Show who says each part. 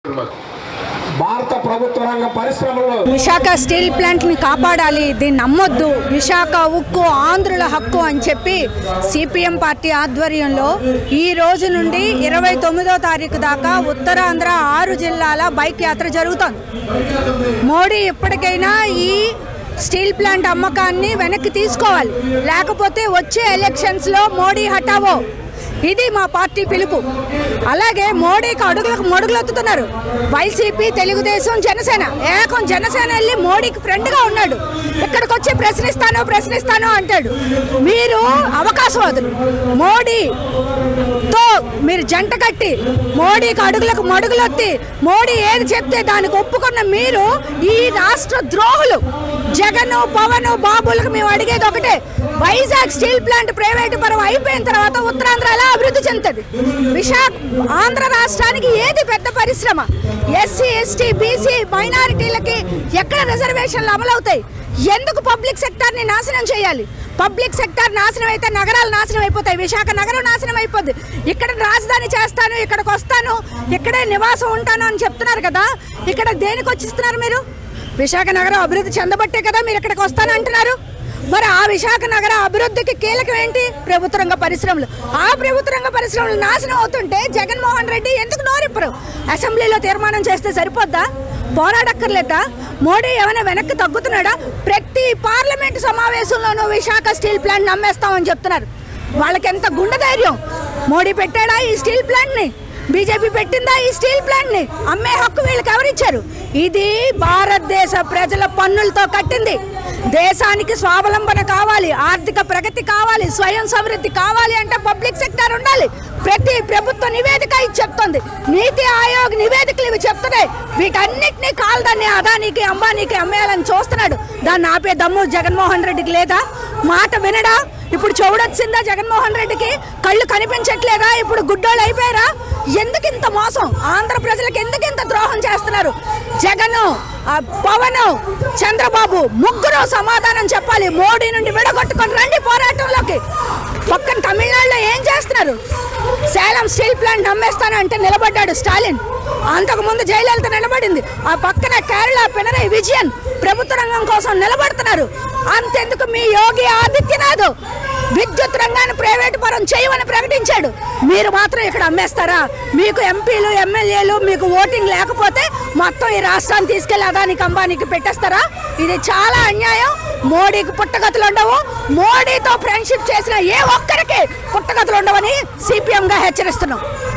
Speaker 1: భారత ప్రభుత్వ రంగ పరిశ్రమల్లో
Speaker 2: విశాఖ స్టీల్ ప్లాంట్ని కాపాడాలి దీన్ని నమ్మొద్దు విశాఖ ఉక్కు ఆంధ్రుల హక్కు అని చెప్పి సిపిఎం పార్టీ ఆధ్వర్యంలో ఈ రోజు నుండి ఇరవై తొమ్మిదో తారీఖు దాకా ఉత్తరాంధ్ర ఆరు జిల్లాల బైక్ యాత్ర జరుగుతోంది మోడీ ఇప్పటికైనా ఈ స్టీల్ ప్లాంట్ అమ్మకాన్ని వెనక్కి తీసుకోవాలి లేకపోతే వచ్చే ఎలక్షన్స్లో మోడీ హటావో ఇది మా పార్టీ పిలుపు అలాగే మోడీకి అడుగులకు మడుగులొత్తుతున్నారు వైసీపీ తెలుగుదేశం జనసేన ఏకం జనసేన వెళ్ళి మోడీకి ఫ్రెండ్గా ఉన్నాడు ఇక్కడికి వచ్చి ప్రశ్నిస్తాను ప్రశ్నిస్తాను అంటాడు మీరు అవకాశవాదులు మోడీతో మీరు జంట కట్టి మోడీకి అడుగులకు మడుగులొత్తి మోడీ ఏది చెప్తే దానికి ఒప్పుకున్న మీరు ఈ రాష్ట్ర ద్రోహులు జగన్ పవన్ బాబులకు మేము అడిగేది ఒకటే వైజాగ్ స్టీల్ ప్లాంట్ ప్రైవేటు పరం అయిపోయిన తర్వాత ఉత్తరాంధ్ర ఎలా అభివృద్ధి చెందుతుంది విశాఖ ఆంధ్ర రాష్ట్రానికి ఏది పెద్ద పరిశ్రమ ఎస్సీ ఎస్టీ బీసీ మైనారిటీలకి ఎక్కడ రిజర్వేషన్లు అమలవుతాయి ఎందుకు పబ్లిక్ సెక్టార్ని నాశనం చేయాలి పబ్లిక్ సెక్టార్ నాశనం అయితే నగరాలు నాశనం అయిపోతాయి విశాఖ నగరం నాశనం అయిపోద్ది ఇక్కడ రాజధాని చేస్తాను ఇక్కడికి వస్తాను ఇక్కడే నివాసం ఉంటాను అని చెప్తున్నారు కదా ఇక్కడ దేనికి వచ్చిస్తున్నారు మీరు విశాఖ నగరం అభివృద్ధి చెందబట్టే కదా మీరు ఇక్కడికి వస్తాను అంటున్నారు మరి ఆ విశాఖ నగర అభివృద్ధికి కీలకం ఏంటి ప్రభుత్వ రంగ పరిశ్రమలు ఆ ప్రభుత్వ రంగ పరిశ్రమలు నాశనం అవుతుంటే జగన్మోహన్ రెడ్డి ఎందుకు నోరిప్పరు అసెంబ్లీలో తీర్మానం చేస్తే సరిపోద్దా పోరాడక్కర్లేదా మోడీ ఏమైనా వెనక్కి తగ్గుతున్నాడా ప్రతి పార్లమెంట్ సమావేశంలోనూ విశాఖ స్టీల్ ప్లాంట్ నమ్మేస్తామని చెప్తున్నారు వాళ్ళకి ఎంత గుండె ధైర్యం మోడీ పెట్టాడా ఈ స్టీల్ ప్లాంట్ని బీజేపీ పెట్టిందా ఈ స్టీల్ ప్లాంట్ ని అమ్మే హక్కు వీళ్ళకి ఎవరిచ్చారు ఇది భారతదేశ ప్రజల పన్నులతో కట్టింది దేశానికి స్వావలంబన కావాలి ఆర్థిక ప్రగతి కావాలి స్వయం సమృద్ధి కావాలి అంటే పబ్లిక్ సెక్టర్ ఉండాలి ప్రతి ప్రభుత్వ నివేదిక ఇది చెప్తుంది నీతి ఆయోగ్ నివేదికలు ఇవి చెప్తున్నాయి వీటన్నిటినీ కాల్దాన్ని అదానికి అంబానీకి అమ్మేయాలని చూస్తున్నాడు దాన్ని ఆపే దమ్ము జగన్మోహన్ రెడ్డికి లేదా మాట వినడా ఇప్పుడు చూడొచ్చిందా జగన్మోహన్ రెడ్డికి కళ్ళు కనిపించట్లేదా ఇప్పుడు గుడ్డోళ్ళు అయిపోయారా ఎందుకు ఇంత మోసం ఆంధ్ర ప్రజలకు ఎందుకు ఇంత ద్రోహం చేస్తున్నారు జగన్ ఆ పవన్ చంద్రబాబు ముగ్గురు సమాధానం చెప్పాలి మోడీ నుండి విడగొట్టుకొని రండి పోరాటంలోకి పక్కన తమిళనాడులో ఏం చేస్తున్నారు సేలం స్టీల్ ప్లాంట్ అమ్మేస్తాను అంటే నిలబడ్డాడు స్టాలిన్ అంతకు ముందు జయలలిత నిలబడింది ఆ పక్కన కేరళ పినరై విజయన్ ప్రభుత్వ రంగం కోసం నిలబడుతున్నారు అంతెందుకు మీ యోగి ఆదిత్యనాథ్ విద్యుత్ రంగాన్ని ప్రైవేటు పరం చేయమని ప్రకటించాడు మీరు మాత్రం ఇక్కడ అమ్మేస్తారా మీకు ఎంపీలు ఎమ్మెల్యేలు మీకు ఓటింగ్ లేకపోతే మొత్తం ఈ రాష్ట్రాన్ని తీసుకెళ్లి అదానికి అంబానీకి పెట్టేస్తారా ఇది చాలా అన్యాయం మోడీకి పుట్టగతులు ఉండవు మోడీతో ఫ్రెండ్షిప్ చేసిన ఏ ఒక్కరికి పుట్టగతులు ఉండవని సిపిఎంగా హెచ్చరిస్తున్నాం